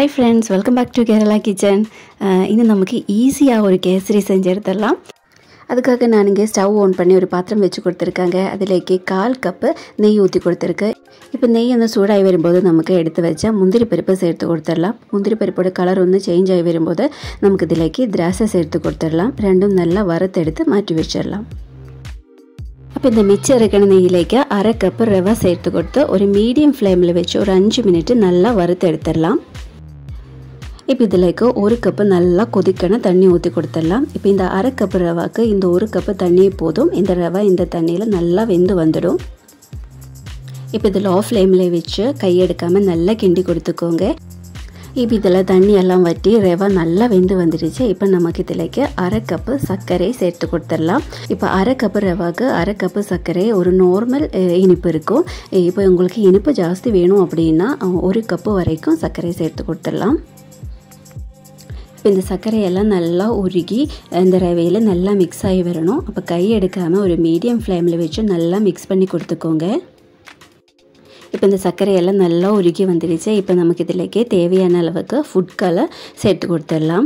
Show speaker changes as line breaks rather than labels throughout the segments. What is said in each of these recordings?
hi friends welcome back to Kerala kitchen இனி நமக்கு ஈஸியாக ஒரு கேசரி செஞ்சு எடுத்துடலாம் அதுக்காக நான் இங்கே ஸ்டவ் ஆன் பண்ணி ஒரு பாத்திரம் வச்சு கொடுத்துருக்காங்க அதிலேக்கு கால் கப்பு நெய் ஊற்றி கொடுத்துருக்கு இப்போ நெய் வந்து சூடாகி வரும்போது நமக்கு எடுத்து வச்சா முந்திரி பருப்பு சேர்த்து கொடுத்துடலாம் முந்திரி பருப்போட கலர் வந்து சேஞ்ச் ஆகி வரும்போது நமக்கு இதிலேக்கு திராட்சை சேர்த்து கொடுத்துடலாம் ரெண்டும் நல்லா வறுத்தெடுத்து மாற்றி வச்சிடலாம் அப்போ இந்த மிச்சம் இருக்கிற நெய்யிலேக்கு அரை கப்பு ரவை சேர்த்து கொடுத்து ஒரு மீடியம் ஃப்ளேமில் வச்சு ஒரு அஞ்சு மினிட் நல்லா வறுத்து எடுத்துடலாம் இப்போ இதிலேக்கு ஒரு கப்பு நல்லா கொதிக்கன தண்ணி ஊற்றி கொடுத்துடலாம் இப்போ இந்த அரை கப்பு ரவாக்கு இந்த ஒரு கப்பு தண்ணி போதும் இந்த ரவை இந்த தண்ணியில் நல்லா வெந்து வந்துடும் இப்போ இதில் ஆஃப் ஃப்ளேமில் வச்சு கையெடுக்காமல் நல்லா கிண்டி கொடுத்துக்கோங்க இப்போ இதில் தண்ணி எல்லாம் வட்டி ரவை நல்லா வெந்து வந்துடுச்சு இப்போ நமக்கு இதிலேக்கு அரை கப்பு சர்க்கரை சேர்த்து கொடுத்துடலாம் இப்போ அரை கப்பு ரவாக்கு அரை கப்பு சர்க்கரை ஒரு நார்மல் இனிப்பு இருக்கும் இப்போ உங்களுக்கு இனிப்பு ஜாஸ்தி வேணும் அப்படின்னா ஒரு கப்பு வரைக்கும் சர்க்கரை சேர்த்து கொடுத்துடலாம் இப்போ இந்த சர்க்கரையெல்லாம் நல்லா உருகி இந்த ரவையில் நல்லா மிக்ஸ் ஆகி வரணும் அப்போ கை எடுக்காமல் ஒரு மீடியம் ஃப்ளேமில் வச்சு நல்லா மிக்ஸ் பண்ணி கொடுத்துக்கோங்க இப்போ இந்த சர்க்கரையெல்லாம் நல்லா உருகி வந்துடுச்சு இப்போ நமக்கு இதிலேக்கே தேவையான அளவுக்கு ஃபுட் கலர் சேர்த்து கொடுத்துடலாம்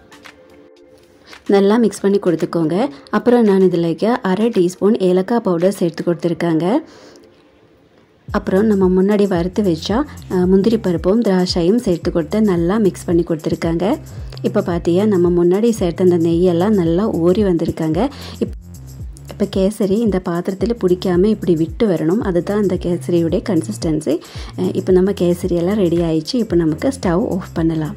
நல்லா மிக்ஸ் பண்ணி கொடுத்துக்கோங்க அப்புறம் நான் இதிலேக்கு அரை டீஸ்பூன் ஏலக்காய் பவுடர் சேர்த்து கொடுத்துருக்காங்க அப்புறம் நம்ம முன்னாடி வறுத்து வச்சா முந்திரி பருப்பும் திராட்சையும் சேர்த்து கொடுத்து நல்லா மிக்ஸ் பண்ணி கொடுத்துருக்காங்க இப்போ பார்த்தியா நம்ம முன்னாடி சேர்த்த அந்த நெய்யெல்லாம் நல்லா ஊறி வந்திருக்காங்க இப் இப்போ கேசரி இந்த பாத்திரத்தில் பிடிக்காமல் இப்படி விட்டு வரணும் அதுதான் இந்த கேசரியுடைய கன்சிஸ்டன்சி இப்போ நம்ம கேசரியெல்லாம் ரெடி ஆயிடுச்சு இப்போ நமக்கு ஸ்டவ் ஆஃப் பண்ணலாம்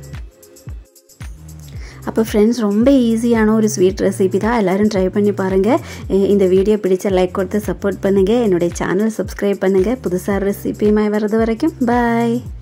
அப்போ ஃப்ரெண்ட்ஸ் ரொம்ப ஈஸியான ஒரு ஸ்வீட் ரெசிபி தான் எல்லோரும் ட்ரை பண்ணி பாருங்கள் இந்த வீடியோ பிடிச்ச லைக் கொடுத்து சப்போர்ட் பண்ணுங்கள் என்னுடைய சேனல் சப்ஸ்கிரைப் பண்ணுங்கள் புதுசாக ரெசிபியுமாய் வர்றது வரைக்கும் பாய்